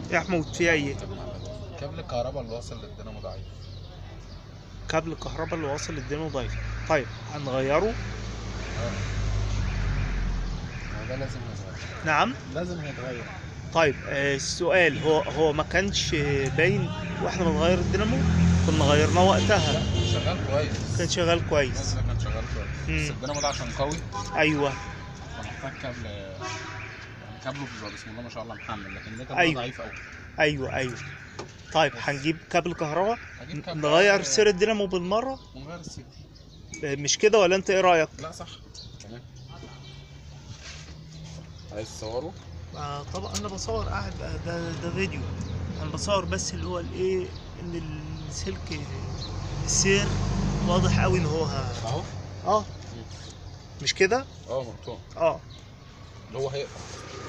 يا محمود في ايه كابل الكهرباء اللي واصل للدينامو ضعيف كابل الكهرباء اللي واصل للدينامو ضعيف طيب هنغيره اه هو ده لازم يتغير نعم لازم يتغير طيب آه، السؤال هو هو ما كانش باين واحنا بنغير الدينامو كنا غيرناه وقتها شغال كويس كان شغال الجهاز كويس ده كان شغال كويس مم. بس الدينامو ده عشان قوي ايوه فمحتاج كابل يعني كابله بيبقى بسم الله ما شاء الله محمل لكن ده كابل أيوة. ضعيف قوي ايوه ايوه طيب هنجيب كابل كهرباء هجيب كابل نغير سير الدينامو بالمره ونغير السير آه، مش كده ولا انت ايه رايك لا صح تمام عايز تصوره؟ آه طبعا انا بصور قاعد ده, ده, ده فيديو انا بصور بس اللي هو الايه ان السلك السير واضح قوي ان هو ه- اهو اه مش كده اه مقطوع اه اللي هو هيقطع